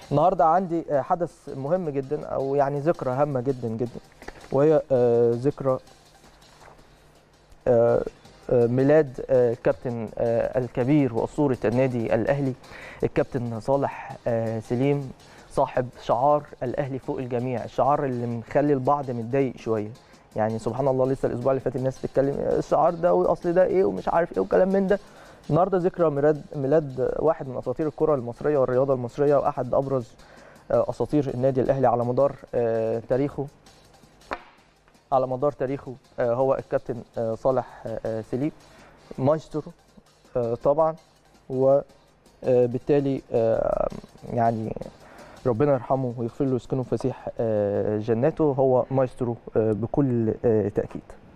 النهارده عندي آه، حدث مهم جدا او يعني ذكرى هامه جدا جدا وهي آه، ذكرى آه، آه، ميلاد آه، الكابتن آه، الكبير واسطوره النادي الاهلي الكابتن صالح آه، سليم صاحب شعار الاهلي فوق الجميع الشعار اللي مخلي البعض متضايق شويه يعني سبحان الله لسه الاسبوع اللي فات الناس بتتكلم الشعار ده واصل ده ايه ومش عارف ايه وكلام من ده النهارده ذكرى ميلاد ميلاد واحد من اساطير الكره المصريه والرياضه المصريه واحد ابرز آه، اساطير النادي الاهلي على مدار آه، تاريخه على مدار تاريخه آه، هو الكابتن آه، صالح آه، سليم مايسترو آه، طبعا وبالتالي يعني ربنا يرحمه ويغفر له ويسكنه فسيح آه، جناته هو مايسترو آه، بكل آه، تاكيد